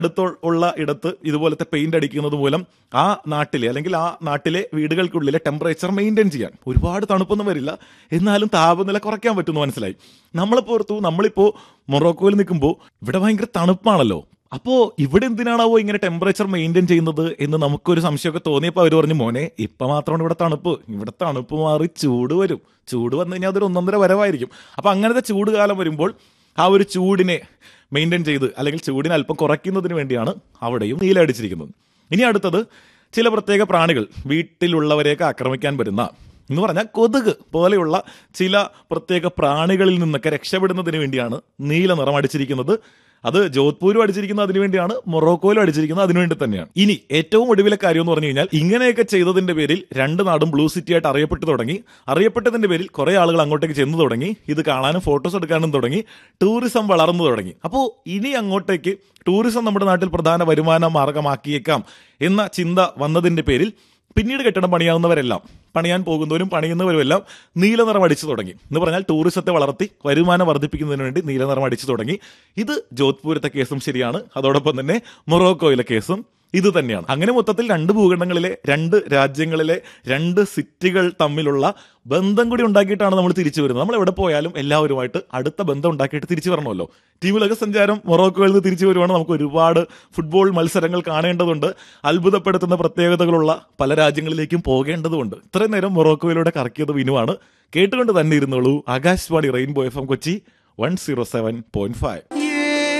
അടുത്ത് ഉള്ള ഇടത്ത് ഇതുപോലത്തെ പെയിന്റ് അടിക്കുന്നത് മൂലം ആ നാട്ടിലെ അല്ലെങ്കിൽ ആ നാട്ടിലെ വീടുകൾക്കുള്ളിലെ ടെമ്പറേച്ചർ മെയിൻറ്റെയിൻ ചെയ്യാൻ ഒരുപാട് തണുപ്പൊന്നും വരില്ല എന്നാലും താപനില കുറയ്ക്കാൻ പറ്റുമെന്ന് മനസ്സിലായി നമ്മളിപ്പോ ഓർത്തു നമ്മളിപ്പോ മൊറോക്കോയിൽ നിൽക്കുമ്പോൾ ഇവിടെ ഭയങ്കര തണുപ്പാണല്ലോ അപ്പോ ഇവിടെ എന്തിനാണാവോ ഇങ്ങനെ ടെമ്പറേച്ചർ മെയിൻറ്റെയിൻ ചെയ്യുന്നത് എന്ന് നമുക്കൊരു സംശയമൊക്കെ തോന്നിയപ്പോൾ അവർ പറഞ്ഞു മോനെ ഇപ്പൊ മാത്രമാണ് ഇവിടെ തണുപ്പ് ഇവിടെ തണുപ്പ് മാറി ചൂട് വരും ചൂട് വന്നു കഴിഞ്ഞാൽ അതൊരു ഒന്നൊന്നര വരവായിരിക്കും അപ്പൊ അങ്ങനത്തെ ചൂട് കാലം വരുമ്പോൾ ആ ഒരു ചൂടിനെ മെയിൻറ്റെയിൻ ചെയ്ത് അല്ലെങ്കിൽ ചൂടിനെ അല്പം കുറയ്ക്കുന്നതിന് വേണ്ടിയാണ് അവിടെയും നീല അടിച്ചിരിക്കുന്നത് ഇനി അടുത്തത് ചില പ്രത്യേക പ്രാണികൾ വീട്ടിലുള്ളവരെയൊക്കെ ആക്രമിക്കാൻ വരുന്ന എന്ന് പറഞ്ഞാൽ കൊതുക് പോലെയുള്ള ചില പ്രത്യേക പ്രാണികളിൽ നിന്നൊക്കെ രക്ഷപ്പെടുന്നതിന് വേണ്ടിയാണ് നീല നിറം അടിച്ചിരിക്കുന്നത് അത് ജോധ്പൂരും അടിച്ചിരിക്കുന്നത് അതിനു വേണ്ടിയാണ് മൊറോക്കോയിലും അടിച്ചിരിക്കുന്നത് അതിനുവേണ്ടി തന്നെയാണ് ഇനി ഏറ്റവും ഒടുവിലെ കാര്യം എന്ന് പറഞ്ഞു കഴിഞ്ഞാൽ ഇങ്ങനെയൊക്കെ ചെയ്തതിന്റെ പേരിൽ രണ്ട് നാടും ബ്ലൂ സിറ്റി ആയിട്ട് അറിയപ്പെട്ടു തുടങ്ങി അറിയപ്പെട്ടതിന്റെ പേരിൽ കുറെ ആളുകൾ അങ്ങോട്ടേക്ക് ചെന്നു തുടങ്ങി ഇത് കാണാനും ഫോട്ടോസ് എടുക്കാനും തുടങ്ങി ടൂറിസം വളർന്നു തുടങ്ങി അപ്പോൾ ഇനി അങ്ങോട്ടേക്ക് ടൂറിസം നമ്മുടെ നാട്ടിൽ പ്രധാന വരുമാന മാർഗമാക്കിയേക്കാം എന്ന ചിന്ത വന്നതിന്റെ പേരിൽ പിന്നീട് കെട്ടിടം പണിയാവുന്നവരെല്ലാം പണിയാൻ പോകുന്നവരും പണിയുന്നവരുമെല്ലാം നീലനിറം അടിച്ചു തുടങ്ങി എന്ന് പറഞ്ഞാൽ ടൂറിസത്തെ വളർത്തി വരുമാനം വർദ്ധിപ്പിക്കുന്നതിന് വേണ്ടി നീലനിറം അടിച്ചു തുടങ്ങി ഇത് ജോധ്പൂരത്തെ കേസും ശരിയാണ് അതോടൊപ്പം തന്നെ മൊറോക്കോയിലെ കേസും ഇത് തന്നെയാണ് അങ്ങനെ മൊത്തത്തിൽ രണ്ട് ഭൂഖണ്ഡങ്ങളിലെ രണ്ട് രാജ്യങ്ങളിലെ രണ്ട് സിറ്റികൾ തമ്മിലുള്ള ബന്ധം കൂടി ഉണ്ടാക്കിയിട്ടാണ് നമ്മൾ തിരിച്ചു വരുന്നത് നമ്മൾ എവിടെ പോയാലും എല്ലാവരുമായിട്ട് അടുത്ത ബന്ധം ഉണ്ടാക്കിയിട്ട് തിരിച്ചു വരണമല്ലോ ടീമിലൊക്കെ സഞ്ചാരം മൊറോക്കോയിൽ നിന്ന് തിരിച്ചു വരുവാണ് നമുക്ക് ഒരുപാട് ഫുട്ബോൾ മത്സരങ്ങൾ കാണേണ്ടതുണ്ട് അത്ഭുതപ്പെടുത്തുന്ന പ്രത്യേകതകളുള്ള പല രാജ്യങ്ങളിലേക്കും പോകേണ്ടതുണ്ട് ഇത്രയും നേരം മൊറോക്കോയിലൂടെ കറക്കിയത് വിനുവാണ് കേട്ടുകൊണ്ട് തന്നെ ഇരുന്നോളൂ Akashvani rainbow F M Kochi one zero seven point five